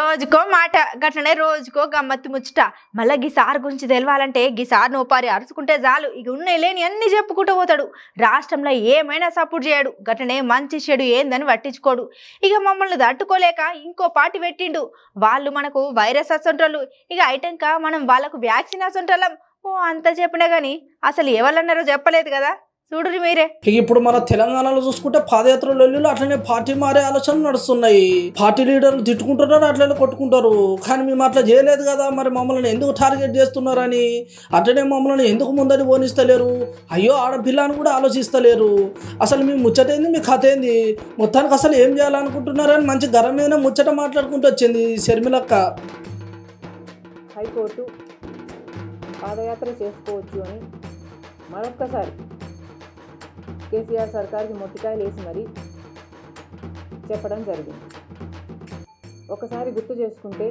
రోజుకో మాట గట్లనే రోజుకో గమ్మత్తు ముచ్చట మళ్ళా గిసార్ గురించి తెలవాలంటే గిసార్ నోపారి అరుచుకుంటే చాలు ఇక ఉన్నాయి లేని అన్ని చెప్పుకుంటూ పోతాడు రాష్ట్రంలో ఏమైనా సపోర్ట్ చేయడు గట్లనే మంచి చెడు ఏందని పట్టించుకోడు ఇక మమ్మల్ని తట్టుకోలేక ఇంకో పార్టీ పెట్టిండు వాళ్ళు మనకు వైరస్ అసంటోళ్ళు ఇక ఐటంక మనం వాళ్ళకు వ్యాక్సిన్ అసంటోళ్ళం ఓ అంత చెప్పినా గానీ అసలు ఎవరన్నారో చెప్పలేదు కదా చూడురి మీరే ఇక ఇప్పుడు మన తెలంగాణలో చూసుకుంటే పాదయాత్ర లొల్లిలు అట్లనే పార్టీ మారే ఆలోచనలు నడుస్తున్నాయి పార్టీ లీడర్లు తిట్టుకుంటున్నారు అట్లనే కొట్టుకుంటారు కానీ మేము అట్లా చేయలేదు కదా మరి మమ్మల్ని ఎందుకు టార్గెట్ చేస్తున్నారని అట్లనే మమ్మల్ని ఎందుకు ముందని పోనిస్తలేరు అయ్యో ఆడపిల్ల అని కూడా ఆలోచిస్తలేరు అసలు మీ ముచ్చటేంది మీ కథ ఏంది మొత్తానికి అసలు ఏం చేయాలనుకుంటున్నారని మంచి గరం మీద ముచ్చట మాట్లాడుకుంటూ వచ్చింది శర్మిలక్క హైకోర్టు పాదయాత్ర చేసుకోవచ్చు అని మరొక్కసారి కేసీఆర్ సర్కార్కి మొట్టికాయలు వేసి మరీ చెప్పడం జరిగింది ఒకసారి గుర్తు చేసుకుంటే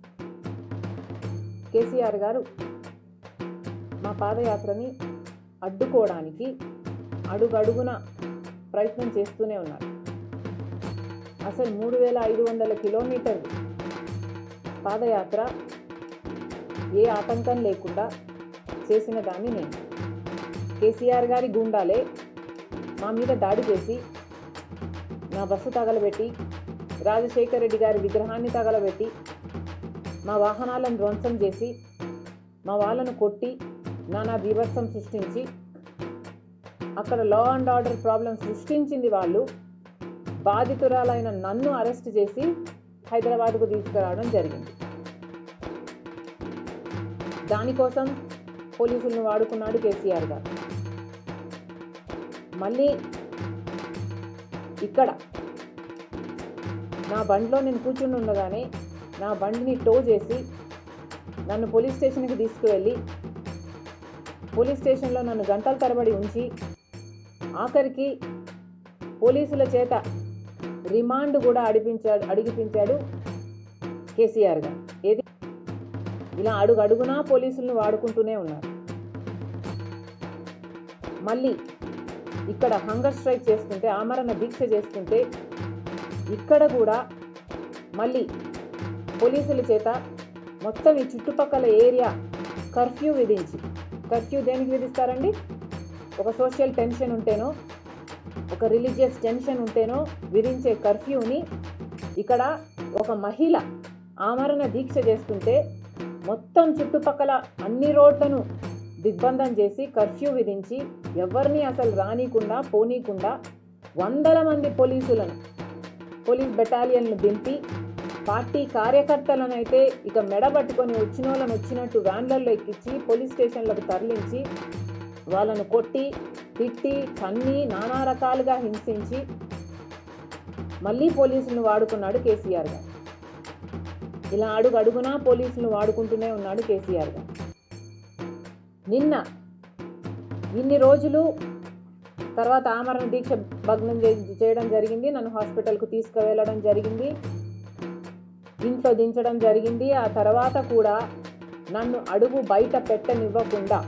కేసీఆర్ గారు మా పాదయాత్రని అడ్డుకోవడానికి అడుగడుగున ప్రయత్నం చేస్తూనే ఉన్నారు అసలు మూడు వేల ఐదు వందల కిలోమీటర్లు పాదయాత్ర ఏ ఆటంకం లేకుండా చేసిన దాన్ని నేను కేసీఆర్ గారి గుండాలే మా మీద దాడి చేసి నా బస్సు తగలబెట్టి రాజశేఖర్ రెడ్డి గారి విగ్రహాన్ని తగలబెట్టి మా వాహనాలను ధ్వంసం చేసి మా వాళ్ళను కొట్టి నానా బీభత్సం సృష్టించి అక్కడ లా అండ్ ఆర్డర్ ప్రాబ్లం సృష్టించింది వాళ్ళు బాధితురాలైన నన్ను అరెస్ట్ చేసి హైదరాబాద్కు తీసుకురావడం జరిగింది దానికోసం పోలీసులను వాడుకున్నాడు కేసీఆర్ గారు మళ్ళీ ఇక్కడ నా బండిలో నేను కూర్చుని ఉండగానే నా బండిని టో చేసి నన్ను పోలీస్ స్టేషన్కి తీసుకువెళ్ళి పోలీస్ స్టేషన్లో నన్ను గంటల తరబడి ఉంచి ఆఖరికి పోలీసుల చేత రిమాండ్ కూడా అడిపించాడు అడిగిపించాడు కేసీఆర్ గారు ఏది ఇలా అడుగు అడుగునా పోలీసులను వాడుకుంటూనే ఉన్నారు మళ్ళీ ఇక్కడ హంగర్ స్ట్రైక్ చేస్తుంటే ఆమరణ దీక్ష చేస్తుంటే ఇక్కడ కూడా మళ్ళీ పోలీసుల చేత మొత్తం ఈ చుట్టుపక్కల ఏరియా కర్ఫ్యూ విధించి కర్ఫ్యూ దేనికి విధిస్తారండి ఒక సోషల్ టెన్షన్ ఉంటేనో ఒక రిలీజియస్ టెన్షన్ ఉంటేనో విధించే కర్ఫ్యూని ఇక్కడ ఒక మహిళ ఆమరణ దీక్ష చేస్తుంటే మొత్తం చుట్టుపక్కల అన్ని రోడ్లను దిగ్బంధం చేసి కర్ఫ్యూ విధించి ఎవరిని అసలు రానీకుండా పోనీకుండా వందల మంది పోలీసులను పోలీస్ బెటాలియన్లు దింపి పార్టీ కార్యకర్తలను అయితే ఇక మెడబట్టుకొని వచ్చిన వాళ్ళని వచ్చినట్టు వ్యాన్లలో ఎక్కించి పోలీస్ స్టేషన్లకు తరలించి వాళ్ళను కొట్టి తిట్టి తన్ని నానా రకాలుగా హింసించి మళ్ళీ పోలీసులను వాడుకున్నాడు కేసీఆర్ గారు ఇలా అడుగు అడుగునా పోలీసులను వాడుకుంటూనే ఉన్నాడు కేసీఆర్ గారు నిన్న ఇన్ని రోజులు తర్వాత ఆమరణ దీక్ష భగ్నం చే- చేయడం జరిగింది నన్ను హాస్పిటల్కు తీసుకువెళ్ళడం జరిగింది ఇంట్లో దించడం జరిగింది ఆ తర్వాత కూడా నన్ను అడుగు బయట పెట్టనివ్వకుండా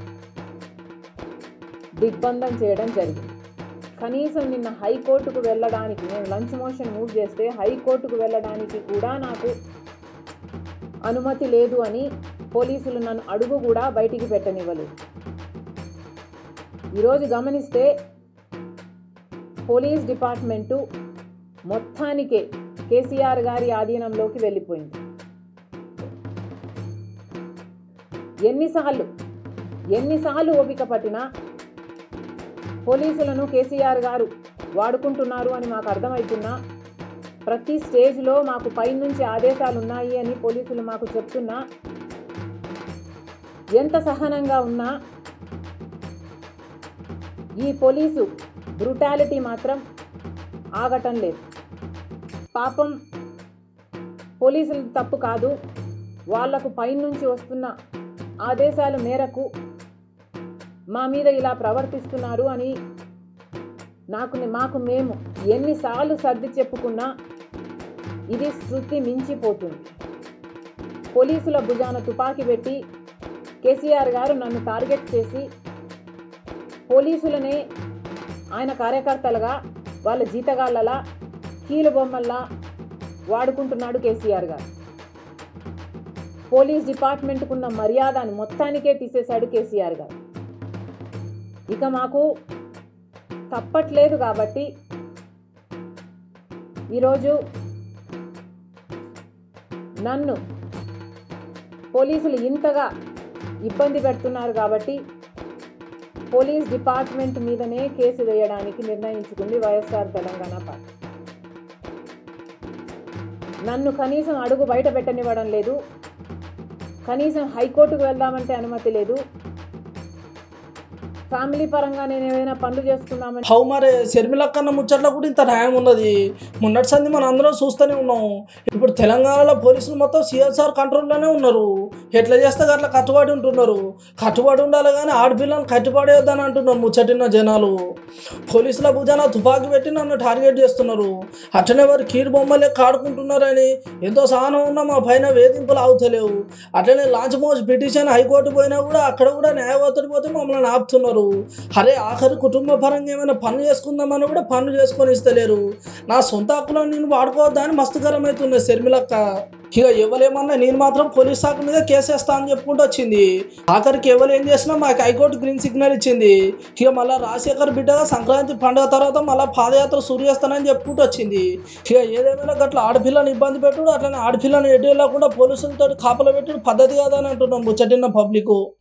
దిగ్బంధం చేయడం జరిగింది కనీసం నిన్న హైకోర్టుకు వెళ్ళడానికి నేను లంచ్ మోషన్ మూవ్ చేస్తే హైకోర్టుకు వెళ్ళడానికి కూడా నాకు అనుమతి లేదు అని పోలీసులు నన్ను అడుగు కూడా బయటికి పెట్టనివ్వలేదు ఈరోజు గమనిస్తే పోలీస్ డిపార్ట్మెంటు మొత్తానికే కేసీఆర్ గారి ఆధీనంలోకి వెళ్ళిపోయింది ఎన్నిసార్లు ఎన్నిసార్లు ఓపిక పట్టినా పోలీసులను కేసీఆర్ గారు వాడుకుంటున్నారు అని మాకు అర్థమవుతున్నా ప్రతి స్టేజ్లో మాకు పైనుంచి ఆదేశాలు ఉన్నాయి అని పోలీసులు మాకు చెప్తున్నా ఎంత సహనంగా ఉన్నా ఈ పోలీసు బ్రుటాలిటీ మాత్రం ఆగటం లేదు పాపం పోలీసుల తప్పు కాదు వాళ్లకు పైనుంచి వస్తున్న ఆదేశాల మేరకు మా మీద ఇలా ప్రవర్తిస్తున్నారు అని నాకు మాకు మేము ఎన్నిసార్లు సర్ది చెప్పుకున్నా ఇది శృతి మించిపోతుంది పోలీసుల భుజాన తుపాకీ పెట్టి కేసీఆర్ గారు నన్ను టార్గెట్ చేసి పోలీసులనే ఆయన కార్యకర్తలుగా వాళ్ళ జీతగాళ్ళలా కీలు బొమ్మల్లా వాడుకుంటున్నాడు కేసీఆర్ గారు పోలీస్ డిపార్ట్మెంట్కు ఉన్న మర్యాదను మొత్తానికే తీసేశాడు కేసీఆర్ గారు ఇక మాకు తప్పట్లేదు కాబట్టి ఈరోజు నన్ను పోలీసులు ఇంతగా ఇబ్బంది పెడుతున్నారు కాబట్టి పోలీస్ డిపార్ట్మెంట్ మీదనే కేసు వేయడానికి నిర్ణయించుకుంది వైఎస్ఆర్ తెలంగాణ పార్టీ నన్ను కనీసం అడుగు బయట పెట్టనివ్వడం లేదు కనీసం హైకోర్టుకు వెళ్దామంటే అనుమతి లేదు ఫ్యామిలీ పరంగా నేను ఏమైనా పనులు చేసుకున్నామని హౌ మరే షర్మిల కన్నా ముచ్చట్లో కూడా ఇంత న్యాయం ఉన్నది మొన్నటి సంది మనం అందరం చూస్తూనే ఉన్నాం ఇప్పుడు తెలంగాణలో పోలీసులు మొత్తం సిఎస్ఆర్ కంట్రోల్లోనే ఉన్నారు ఎట్లా చేస్తే అట్లా కట్టుబడి ఉంటున్నారు కట్టుబడి ఉండాలి కానీ ఆడపిల్లని కట్టుబడేద్దని అంటున్నారు ముచ్చటిన్న జనాలు పోలీసుల భుజాన తుపాకీ పెట్టి నన్ను టార్గెట్ చేస్తున్నారు అట్లనే వారు కీడు బొమ్మలే కాడుకుంటున్నారని ఎంతో సహనం ఉన్నా మా పైన వేధింపులు ఆగుతలేవు అట్లనే లాంచ్ మోస్ట్ పిటిషన్ హైకోర్టు పోయినా కూడా అక్కడ కూడా న్యాయవాదులు పోతే మమ్మల్ని ఆపుతున్నారు అరే ఆఖరి కుటుంబ పరంగా ఏమైనా పనులు చేసుకుందామని కూడా పనులు చేసుకొని ఇస్తలేరు నా సొంత హక్కులను నేను వాడుకోవద్దా అని మస్తుకరం అవుతుంది శర్మిలక్క ఇక ఎవరేమన్నా నేను మాత్రం పోలీస్ శాఖ మీద కేసేస్తా అని చెప్పుకుంటూ వచ్చింది ఆఖరికి ఎవరు ఏం చేసినా మాకు హైకోర్టు గ్రీన్ సిగ్నల్ ఇచ్చింది ఇక మళ్ళీ రాజశేఖర్ బిడ్డగా సంక్రాంతి పండుగ తర్వాత మళ్ళీ పాదయాత్ర సూర్య చేస్తానని చెప్పుకుంటూ వచ్చింది ఇక ఏదేమైనా గట్ల ఆడపిల్లని ఇబ్బంది పెట్టుడు అట్లనే ఆడపిల్లని ఎటు వెళ్ళకుండా పోలీసులతో కాపలు పెట్టుడు పద్ధతి కాదని అంటున్నాం ముచ్చటిన్న పబ్లిక్